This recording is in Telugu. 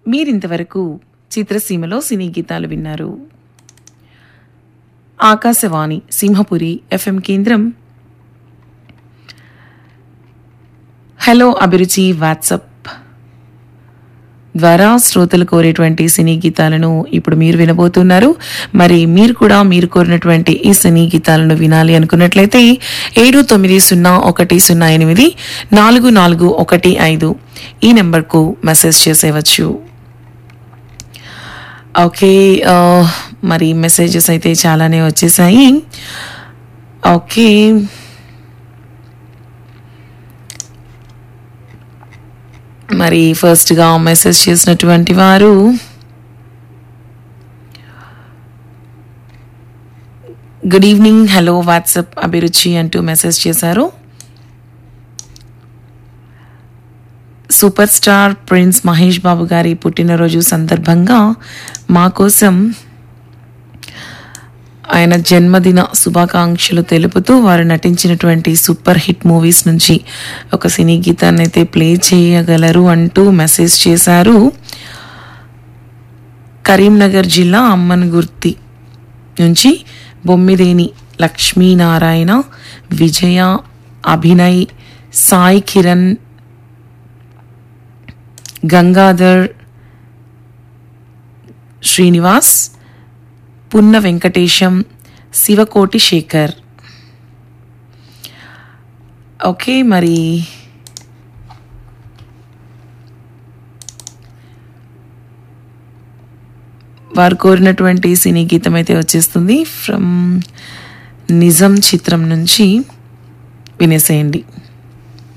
మీరింతవరకు చిత్రసీమలో సినీ గీతాలు విన్నారు ఆకాశవాణి సింహపురి ఎఫ్ఎం కేంద్రం హలో అభిరుచి వాట్సప్ ద్వారా శ్రోతలు కోరేటువంటి సినీ గీతాలను ఇప్పుడు మీరు వినబోతున్నారు మరి మీరు కూడా మీరు కోరినటువంటి ఈ సినీ గీతాలను వినాలి అనుకున్నట్లయితే ఏడు తొమ్మిది సున్నా ఒకటి సున్నా ఎనిమిది నాలుగు నాలుగు ఒకటి ఐదు ఈ నెంబర్కు మెసేజ్ చేసేవచ్చు ఓకే ఆ, మరి మెసేజెస్ అయితే చాలానే వచ్చేసాయి ఓకే మరి ఫస్ట్గా మెసేజ్ చేసినటువంటి వారు గుడ్ ఈవినింగ్ హలో వాట్సాప్ అభిరుచి అంటూ మెసేజ్ చేశారు super star prince Mahesh Babu గారి పుట్టినరోజు సందర్భంగా మా కోసం ఆయన జన్మదిన శుభాకాంక్షలు తెలుపుతూ వారు నటించినటువంటి సూపర్ హిట్ మూవీస్ నుంచి ఒక సినీ గీతాన్ని అయితే ప్లే చేయగలరు అంటూ మెసేజ్ చేశారు కరీంనగర్ జిల్లా అమ్మన్గుర్తి నుంచి బొమ్మిదేని లక్ష్మీనారాయణ విజయ అభినయ్ సాయి కిరణ్ గంగాధర్ శ్రీనివాస్ పున్న వెంకటేశం శివకోటి శేఖర్ ఓకే మరి వారు కోరినటువంటి సినీ గీతం అయితే వచ్చేస్తుంది ఫ్రమ్ నిజం చిత్రం నుంచి వినేసేయండి